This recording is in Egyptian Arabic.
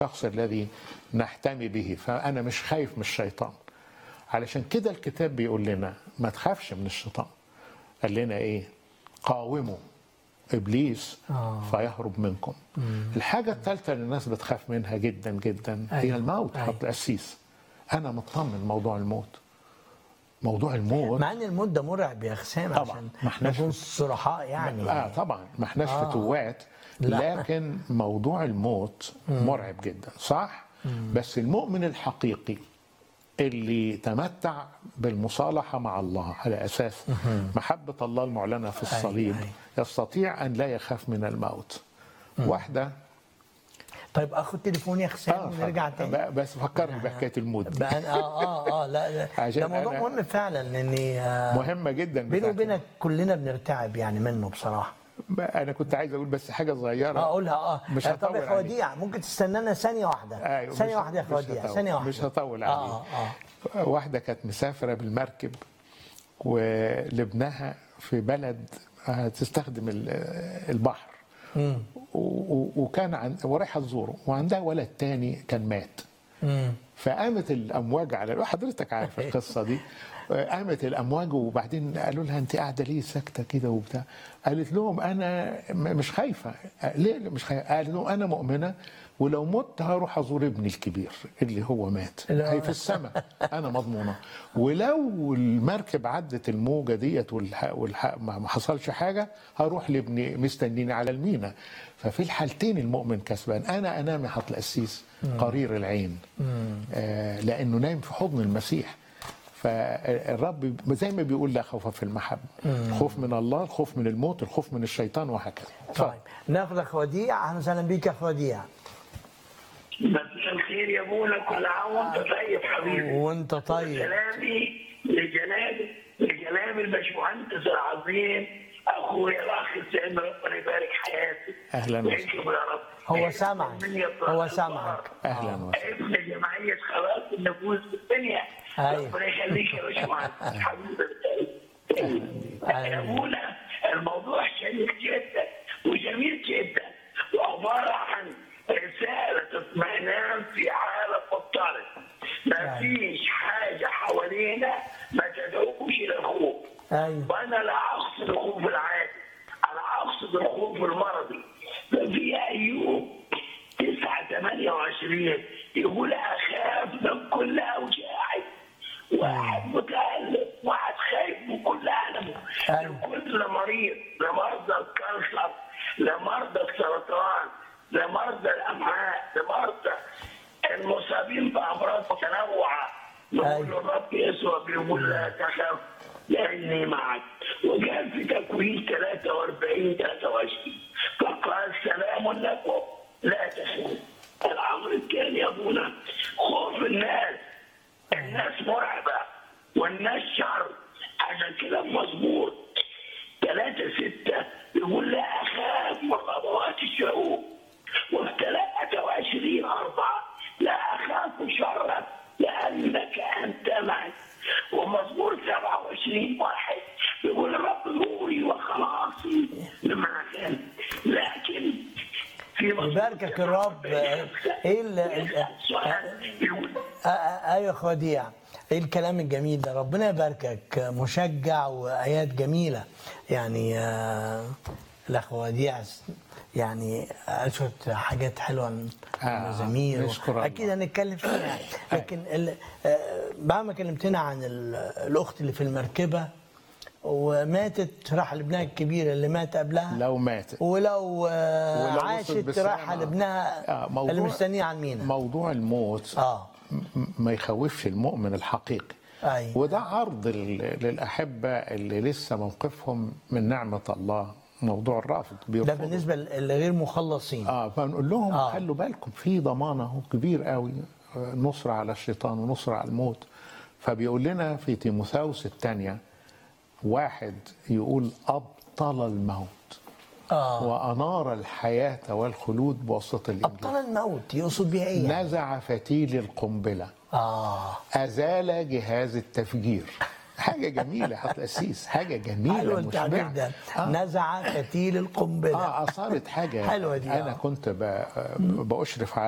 الشخص الذي نحتمي به فأنا مش خايف من الشيطان علشان كده الكتاب بيقول لنا ما تخافش من الشيطان قال لنا ايه قاوموا ابليس آه. فيهرب منكم الحاجه الثالثه اللي الناس بتخاف منها جدا جدا هي أيوة. الموت أيوة. حط القسيس انا مطمن موضوع الموت موضوع الموت مع ان الموت ده مرعب يا حسام طبعاً. عشان ما احناش نكون صرحاء يعني اه طبعا ما احناش آه. فتوات لا. لكن موضوع الموت مرعب جدا صح بس المؤمن الحقيقي اللي تمتع بالمصالحة مع الله على أساس محبة الله المعلنة في الصليب أي. يستطيع أن لا يخاف من الموت واحدة طيب اخد تليفون يا حسام ونرجع ف- تاني ب- بس فكرني بحكاية الموت دي بقى أنا- اه اه اه لا لا عشان ده موضوع أنا- مهم فعلا لاني آه، مهمة جدا بيني بتاعت- وبينك كلنا بنرتعب يعني منه بصراحه أنا كنت عايز أقول بس حاجة صغيرة اه اقولها اه مش آه، طب هطول يا عليك. خوديع ممكن تستنانا ثانيه واحده أيوة، ثانيه مش- واحده يا مش خوديع هطول. ثانيه واحده مش هطول اه عليك. اه واحدة كانت مسافرة بالمركب ولابنها في بلد تستخدم ال- البحر و- و- وكان عن ورايحة تزوره وعندها ولد تاني كان مات امم فقامت الامواج على حضرتك عارف القصه دي قامت الامواج وبعدين قالوا لها انت قاعده ليه ساكته كده وبتاع قالت لهم انا م- مش خايفه ليه مش خايفه قالت لهم انا مؤمنه ولو مت هروح ازور ابني الكبير اللي هو مات لا. هي في السماء انا مضمونه ولو المركب عدت الموجه ديت والحق والحق ما ما حصلش حاجه هروح لابني مستنيني على المينا ففي الحالتين المؤمن كسبان انا انام يا حط القسيس قرير العين آه لانه نايم في حضن المسيح فالرب زي ما بيقول لا خوف في المحبه الخوف من الله الخوف من الموت الخوف من الشيطان وهكذا طيب ناخد يا خوديع اهلا وسهلا بيك يا خوديع مساء الخير يا ابونا كل عام وانت طيب حبيبي وانت طيب سلامي لجناب لجناب الباشمهندس العظيم اخويا الاخ سامي ربنا يبارك حياتي أهلاً وسهلاً. ويكرم يا رب هو سامعك هو سامعك اهلا وسهلا ابن جمعيه خلاص النفوس في الدنيا أيوة. ربنا يخليك يا باشمهندس حبيبي أيوة. يا ابونا الموضوع شيق جدا وجميل جدا وعباره عن رساله اطمئنان في عالم مضطرب ما فيش حاجه حوالينا ما تدعوش الى الخوف ايوه وانا لا اقصد الخوف العادي انا اقصد الخوف المرضي ففي ايوب 9 28 يقول اخاف من كل اوجاعي واحد متالم واحد خايف من كل المه أيوة. لكل مريض لمرضى الكانسر لمرضى السرطان لمرضى الامعاء لمرضى المصابين بامراض متنوعه نقول أيوة. الرب يسوع بيقول لا تخف لاني معك وقال في تكوين 43 23 فقال سلام لكم لا تخافوا الامر الثاني يا ابونا خوف الناس الناس مرعبه والناس شر عشان كده مظبوط 3 6 يقول لا اخاف من غضبات الشعوب وفي 23 4 لا اخاف شرا لانك انت معي ومزمور 27 واحد يقول الرب نوري وخلاصي لمعك لكن في مزمور يباركك الرب. إيه ال- ال- سؤال يقول آه، آه، ايوه خوديع ايه الكلام الجميل ده ربنا يباركك مشجع وايات جميله يعني آه، الاخ وديع يعني قال شويه حاجات حلوه عن آه، المزامير نشكر الله. اكيد هنتكلم فيها لكن ال- آه، بعد ما كلمتنا عن ال- الاخت اللي في المركبه وماتت راح لابنها الكبير اللي مات قبلها لو مات ولو, آه، ولو وصل عاشت بالسلامة. رايحه لابنها آه، موضوع- اللي مستنيه على المينا موضوع الموت اه م- ما يخوفش المؤمن الحقيقي أيوة. وده عرض لل- للأحبة اللي لسه موقفهم من نعمة الله موضوع الرافض ده بيرفضوا. بالنسبه للغير مخلصين اه فنقول لهم آه. آه. خلوا بالكم في ضمان اهو كبير قوي آه، نصرة على الشيطان ونصرة على الموت فبيقول لنا في تيموثاوس الثانية واحد يقول أبطل الموت اه وأنار الحياة والخلود بواسطة الإنجيل ابطال الموت يقصد بيها ايه يعني؟ نزع فتيل القنبلة اه أزال جهاز التفجير حاجة جميلة حط الأسيس حاجة جميلة حلو التعبير مشبعة. ده آه. نزع فتيل القنبله اه اثارت حاجه حلوة دي، انا آه. كنت ب- باشرف على